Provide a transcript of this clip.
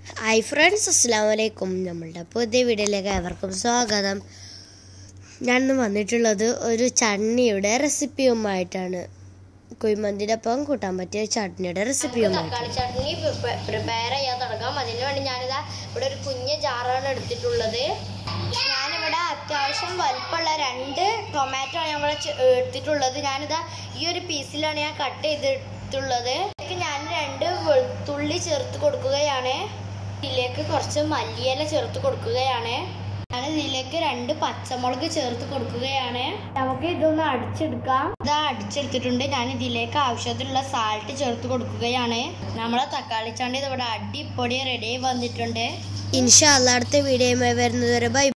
hi friends അസ്സാം വലൈക്കും നമ്മളുടെ പുതിയ വീഡിയോയിലേക്ക് ഏവർക്കും സ്വാഗതം ഞാനിന്ന് വന്നിട്ടുള്ളത് ഒരു ചട്നിയുടെ റെസിപ്പിയുമായിട്ടാണ് കുഴിമന്തിയുടെ ഒപ്പം കൂട്ടാൻ പറ്റിയ ചട്നിയുടെ റെസിപ്പിയുമായിട്ട് തക്കാളി ചട്നി പ്രിപ്പയർ ചെയ്യാൻ തുടങ്ങാം അതിന് വേണ്ടി ഞാനിതാ ഇവിടെ ഒരു കുഞ്ഞ ജാറാണ് എടുത്തിട്ടുള്ളത് ഞാനിവിടെ അത്യാവശ്യം വലുപ്പമുള്ള രണ്ട് ടൊമാറ്റോ ആണ് ഇവിടെ ചെ- എടുത്തിട്ടുള്ളത് ഞാനിതാ ഈ ഒരു പീസിലാണ് ഞാൻ കട്ട് ചെയ്തിട്ടുള്ളത് ഇതിലേക്ക് ഞാൻ രണ്ട് വെളുത്തുള്ളി ചേർത്ത് കൊടുക്കുകയാണ് ഇതിലേക്ക് കുറച്ച് മല്ലിയില ചേർത്ത് കൊടുക്കുകയാണ് ഞാൻ ഇതിലേക്ക് രണ്ട് പച്ചമുളക് ചേർത്ത് കൊടുക്കുകയാണ് നമുക്ക് ഇതൊന്ന് അടിച്ചെടുക്കാം ഇതാ അടിച്ചെടുത്തിട്ടുണ്ട് ഞാൻ ഇതിലേക്ക് ആവശ്യത്തിനുള്ള സാൾട്ട് ചേർത്ത് കൊടുക്കുകയാണ് നമ്മളെ തക്കാളി ചണ്ടി ഇവിടെ അടിപൊളി റെഡി ആയി വന്നിട്ടുണ്ട് ഇൻഷാ അല്ല അടുത്ത വീഡിയോയുമായി വരുന്നത് വരെ ബൈ